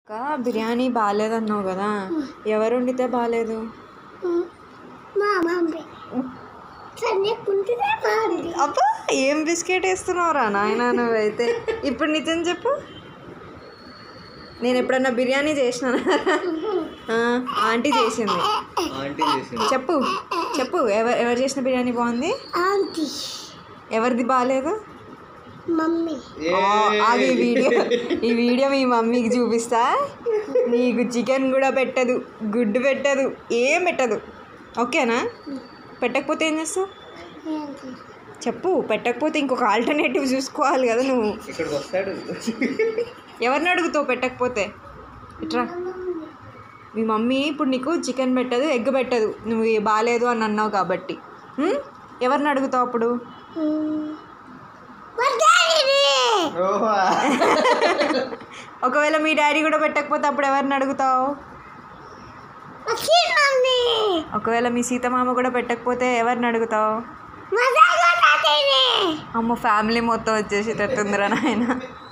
అక్క బిర్యానీ బాగాలేదన్నావు కదా ఎవరు వండితే బాగాలేదు మా మమ్మీ చదువుకుంటేనే బాగుంది అబ్బా ఏం బిస్కెట్ వేస్తున్నావురా నాయన నువ్వైతే ఇప్పుడు నిజం చెప్పు నేను ఎప్పుడన్నా బిర్యానీ చేసినానా ఆ, ఆంటీ చేసింది ఆంటీ చేసింది చెప్పు చెప్పు ఎవరు ఎవరు చేసిన బిర్యానీ బాగుంది ఆంటీ ఎవరిది బాగాలేదు మమ్మీ ఆ, అది ఈ వీడియో ఈ వీడియో మీ మమ్మీకి చూపిస్తా నీకు చికెన్ కూడా పెట్టదు గుడ్డు పెట్టదు ఏం పెట్టదు ఓకేనా పెట్టకపోతే ఏం చేస్తావు ఏంటి చెప్పు పెట్టకపోతే ఇంకొక ఆల్టర్నేటివ్ చూసుకోవాలి కదా నువ్వు ఇక్కడికి వస్తాడు ఎవరిని అడుగుతావు పెట్టకపోతే ఇట్రా మీ మమ్మీ ఇప్పుడు నీకు చికెన్ పెట్టదు ఎగ్ పెట్టదు నువ్వు ఇది బాగాలేదు అని అన్నావు కాబట్టి ఉం? ఎవరిని అడుగుతావు అప్పుడు ఒకవేళ మీ డాడీ కూడా పెట్టకపోతే అప్పుడు ఎవరిని అడుగుతావు మమ్మీ ఒకవేళ మీ సీతమామ కూడా పెట్టకపోతే ఎవరిని అడుగుతావు మజాగా తాతయ్యని అమ్మ ఫ్యామిలీ మొత్తం వచ్చేసేటట్టుందిరా నాయన